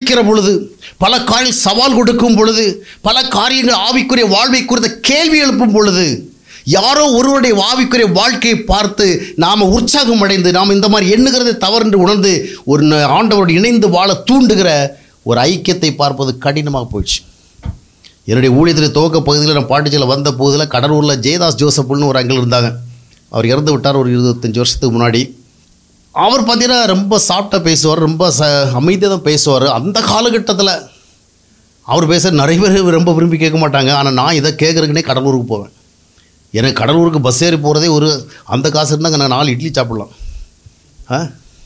சோதிக்கிற பொழுது பல காரியங்கள் சவால் கொடுக்கும் பொழுது பல காரியங்கள் ஆவிக்குரிய வாழ்வை குறித்த கேள்வி எழுப்பும் பொழுது யாரோ ஒருவருடைய ஆவிக்குரிய வாழ்க்கையை பார்த்து நாம் உற்சாகம் அடைந்து நாம் இந்த மாதிரி எண்ணுகிறதை தவறு என்று உணர்ந்து ஒரு ந- ஆண்டவரோடு இணைந்து வாழ தூண்டுகிற ஒரு ஐக்கியத்தை பார்ப்பது கடினமாக போயிடுச்சு என்னுடைய ஊழியத்தில் துவக்க பகுதியில் நான் பாண்டிச்சேரியில் வந்த போதில் கடலூரில் ஜெயதாஸ் ஜோசப்னு ஒரு அங்கிள் இருந்தாங்க அவர் இறந்து விட்டார் ஒரு இருபத்தஞ்சி வருஷத்துக்கு முன்னாடி அவர் பார்த்தீங்கன்னா ரொம்ப சாஃப்டாக பேசுவார் ரொம்ப ச அமைதியாக தான் பேசுவார் அந்த காலகட்டத்தில் அவர் பேச நிறைய பேர் ரொம்ப விரும்பி கேட்க மாட்டாங்க ஆனால் நான் இதை கேட்குறதுக்குனே கடலூருக்கு போவேன் எனக்கு கடலூருக்கு பஸ் ஏறி போகிறதே ஒரு அந்த காசு இருந்தாங்க நான் நாலு இட்லி சாப்பிட்லாம் ஆ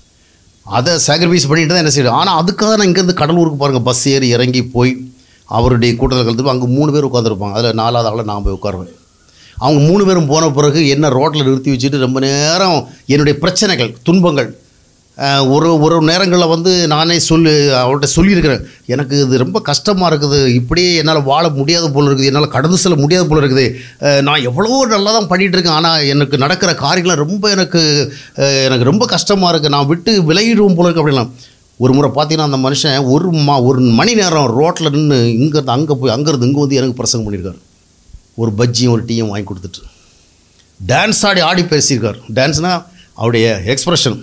அதை சாக்ரிஃபைஸ் பண்ணிட்டு தான் என்ன செய்யணும் ஆனால் அதுக்காக நான் இங்கேருந்து கடலூருக்கு பாருங்கள் பஸ் ஏறி இறங்கி போய் அவருடைய கூட்டத்தில் கலந்து அங்கே மூணு பேர் உட்காந்துருப்பாங்க அதில் நாலாவது ஆளை நான் போய் உட்காருவேன் அவங்க மூணு பேரும் போன பிறகு என்ன ரோட்டில் நிறுத்தி வச்சுட்டு ரொம்ப நேரம் என்னுடைய பிரச்சனைகள் துன்பங்கள் அஹ், ஒரு ஒரு நேரங்களில் வந்து நானே சொல்லி அவர்கிட்ட சொல்லியிருக்கிறேன் எனக்கு இது ரொம்ப கஷ்டமாக இருக்குது இப்படியே என்னால் வாழ முடியாத போல இருக்குது என்னால் கடந்து செல்ல முடியாத போல இருக்குது அஹ், நான் எவ்வளோ நல்லா தான் பண்ணிகிட்டு இருக்கேன் ஆனால் எனக்கு நடக்கிற காரியங்கள்லாம் ரொம்ப எனக்கு அஹ், எனக்கு ரொம்ப கஷ்டமாக இருக்குது நான் விட்டு விலகிடுவோம் போல இருக்கு அப்படின்லாம் ஒரு முறை பார்த்தீங்கன்னா அந்த மனுஷன் ஒரு மா ஒரு மணி நேரம் ரோட்டில் நின்று இங்கேருந்து அங்கே போய் அங்கேருந்து இங்கே வந்து எனக்கு பிரசங்கம் பண்ணியிருக்காரு ஒரு பஜ்ஜியும் ஒரு டீயும் வாங்கி கொடுத்துட்டு டான்ஸ் ஆடி ஆடி பேசியிருக்கார் டான்ஸ்னால் அவருடைய எக்ஸ்பிரஷன்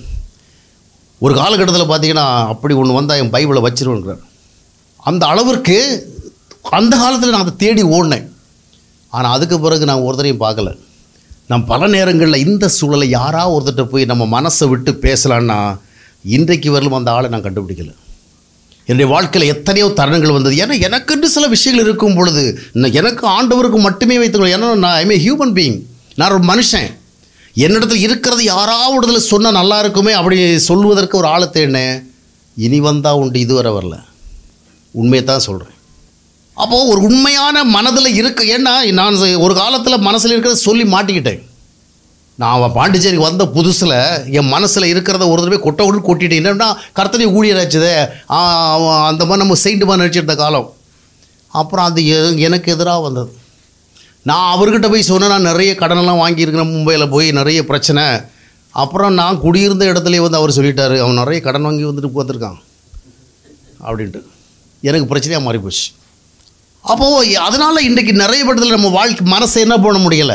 ஒரு காலகட்டத்தில் பார்த்தீங்கன்னா அப்படி ஒன்று வந்தால் என் பைபிளை வச்சிருவேங்கிறார் அந்த அளவிற்கு அந்த காலத்தில் நான் அதை தேடி ஓடினேன் ஆனால் அதுக்கு பிறகு நான் ஒருத்தரையும் பார்க்கல நான் பல நேரங்களில் இந்த சூழலை யாரா ஒருத்தர்கிட்ட போய் நம்ம மனசை விட்டு பேசலான்னா இன்றைக்கு வரலும் அந்த ஆளை நான் கண்டுபிடிக்கல என்னுடைய வாழ்க்கையில் எத்தனையோ தருணங்கள் வந்தது ஏன்னா எனக்குன்னு சில விஷயங்கள் இருக்கும் பொழுது நான் எனக்கு ஆண்டவருக்கு மட்டுமே வைத்துக்கொள்ள ஏன்னா நான் ஐ மே ஹியூமன் பீயிங் நான் ஒரு மனுஷன் என்னிடத்தில் இருக்கிறது யாராவது சொன்னால் நல்லா இருக்குமே அப்படி சொல்வதற்கு ஒரு ஆளை தேடினேன் இனி வந்தால் உண்டு இதுவரை வரல உண்மையை தான் சொல்கிறேன் அப்போது ஒரு உண்மையான மனதில் இருக்க ஏன்னா நான் ஒரு காலத்தில் மனசில் இருக்கிறத சொல்லி மாட்டிக்கிட்டேன் நான் பாண்டிச்சேரிக்கு வந்த புதுசில் என் மனசில் இருக்கிறத ஒரு தடவை கொட்ட கொண்டு கொட்டிட்டேன் என்னன்னா கர்த்தனை ஊழியராச்சுதே ஆ, அவன் அந்த மாதிரி நம்ம செயின்ட்டுமா நடிச்சிருந்த காலம் அப்புறம் அது எ- எனக்கு எதிராக வந்தது நான் அவர்கிட்ட போய் சொன்னேன் நான் நிறைய கடனெல்லாம் வாங்கியிருக்கிறேன் மும்பையில் போய் நிறைய பிரச்சனை அப்புறம் நான் குடியிருந்த இடத்துலயே வந்து அவர் சொல்லிட்டாரு அவன் நிறைய கடன் வாங்கி வந்துட்டு வந்திருக்கான் அப்படின்ட்டு எனக்கு பிரச்சனையாக மாறி போச்சு அப்போது அதனால் இன்றைக்கி நிறைய படத்தில் நம்ம வாழ்க்கை மனசை என்ன பண்ண முடியலை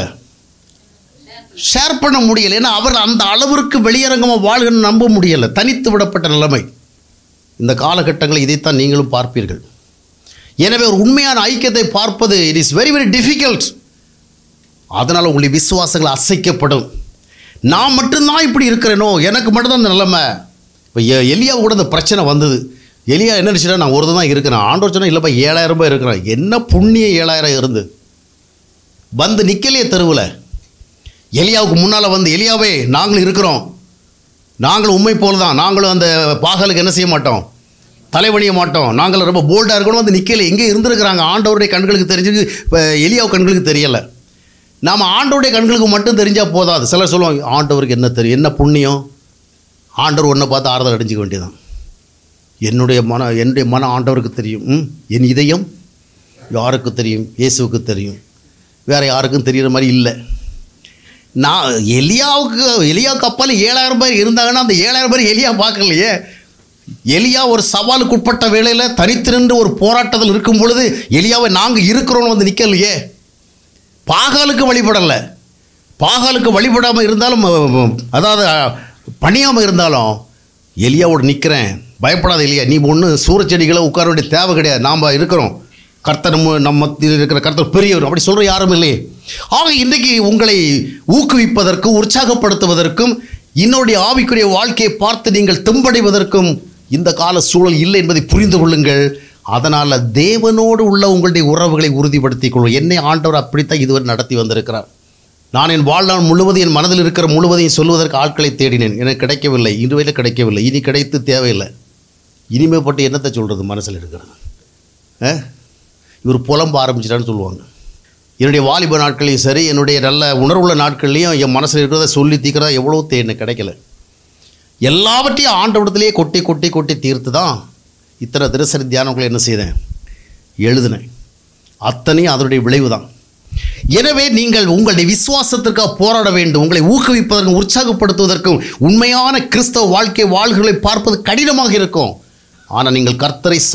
ஷேர் பண்ண முடியல ஏன்னா அவர் அந்த அளவிற்கு வெளியரங்கமாக வாழ்கன்னு நம்ப முடியலை தனித்து விடப்பட்ட நிலைமை இந்த காலகட்டங்களில் இதைத்தான் நீங்களும் பார்ப்பீர்கள் எனவே ஒரு உண்மையான ஐக்கியத்தை பார்ப்பது it is very very difficult அதனால் உங்களுடைய விசுவாசங்கள் அசைக்கப்படும் நான் மட்டும்தான் இப்படி இருக்கிறேனோ எனக்கு மட்டும்தான் இந்த நிலைமை இப்போ எலியாவு கூட இந்த பிரச்சனை வந்தது எலியா என்ன நினச்சிட்டா நான் ஒரு தான் இருக்கிறேன் ஆண்டவர் சொன்னா இல்லைப்பா ஏழாயிரம் ரூபாய் இருக்கிறேன் என்ன புண்ணியம் ஏழாயிரம் இருந்து வந்து நிற்கலையே தெருவில் எலியாவுக்கு முன்னால் வந்து எலியாவே நாங்களும் இருக்கிறோம் நாங்களும் உண்மை போல தான் நாங்களும் அந்த பாகலுக்கு என்ன செய்ய மாட்டோம் தலைவணிய மாட்டோம் நாங்களும் ரொம்ப போல்டாக இருக்கணும் வந்து நிற்கல எங்கே இருந்திருக்கிறாங்க ஆண்டவருடைய கண்களுக்கு தெரிஞ்சது இப்போ எலியாவு கண்களுக்கு தெரியலை நாம் ஆண்டவருடைய கண்களுக்கு மட்டும் தெரிஞ்சால் போதாது சிலர் சொல்லுவாங்க ஆண்டவருக்கு என்ன தெரியும் என்ன புண்ணியம் ஆண்டவர் ஒன்றை பார்த்து ஆறுதல் அடைஞ்சிக்க வேண்டியதான் என்னுடைய மன என்னுடைய மன ஆண்டவருக்கு தெரியும் ம், என் இதயம் யாருக்கு தெரியும் இயேசுவுக்கு தெரியும் வேறு யாருக்கும் தெரிகிற மாதிரி இல்லை நான் எலியாவுக்கு எலியா கப்பால் ஏழாயிரம் பேர் இருந்தாங்கன்னா அந்த ஏழாயிரம் பேர் எலியா பார்க்கலையே எலியா ஒரு சவாலுக்கு உட்பட்ட வேளையில் தனித்து நின்று ஒரு போராட்டத்தில் இருக்கும் பொழுது எலியாவை நாங்கள் இருக்கிறோன்னு வந்து நிற்கலையே பாகாலுக்கு வழிபடலை பாகாலுக்கு வழிபடாமல் இருந்தாலும் அஹ், அதாவது பணியாமல் இருந்தாலும் எலியாவோடு நிற்கிறேன் பயப்படாத எலியா நீ ஒன்று சூறச்செடிகளை உட்கார வேண்டிய தேவை கிடையாது நாம் இருக்கிறோம் கர்த்தர் நம்ம நம்ம மத்தியில் இருக்கிற கர்த்தர் பெரியவர் அப்படி சொல்கிற யாரும் இல்லையே ஆக இன்றைக்கு உங்களை ஊக்குவிப்பதற்கும் உற்சாகப்படுத்துவதற்கும் இன்னொருடைய ஆவிக்குரிய வாழ்க்கையை பார்த்து நீங்கள் தெம்படைவதற்கும் இந்த கால சூழல் இல்லை என்பதை புரிந்து கொள்ளுங்கள் அதனால் தேவனோடு உள்ள உங்களுடைய உறவுகளை உறுதிப்படுத்திக் கொள்ளும் என்னை ஆண்டவர் அப்படித்தான் இதுவரை நடத்தி வந்திருக்கிறார் நான் என் வாழ்நாள் முழுவதும் என் மனதில் இருக்கிற முழுவதையும் சொல்வதற்கு ஆட்களை தேடினேன் எனக்கு கிடைக்கவில்லை இதுவரை கிடைக்கவில்லை இனி கிடைத்து தேவையில்லை இனிமேப்பட்டு என்னத்தை சொல்கிறது மனசில் இருக்கிறது ஆ? இவர் புலம்ப ஆரம்பிச்சிட்டான்னு சொல்லுவாங்க என்னுடைய வாலிப நாட்களையும் சரி என்னுடைய நல்ல உணர்வுள்ள நாட்கள்லையும் என் மனசில் இருக்கிறத சொல்லி தீக்கிறதா எவ்வளோ தே எனக்கு கிடைக்கல எல்லாவற்றையும் ஆண்டவிடத்திலேயே கொட்டி கொட்டி கொட்டி தீர்த்து தான் இத்தனை தினசரி தியானங்களை என்ன செய்தேன் எழுதினேன் அத்தனையும் அதனுடைய விளைவு தான் எனவே நீங்கள் உங்களுடைய விசுவாசத்திற்காக போராட வேண்டும் உங்களை ஊக்குவிப்பதற்கும் உற்சாகப்படுத்துவதற்கும் உண்மையான கிறிஸ்தவ வாழ்க்கை வாழ்களை பார்ப்பது கடினமாக இருக்கும் ஆனால் நீங்கள் கர்த்தரை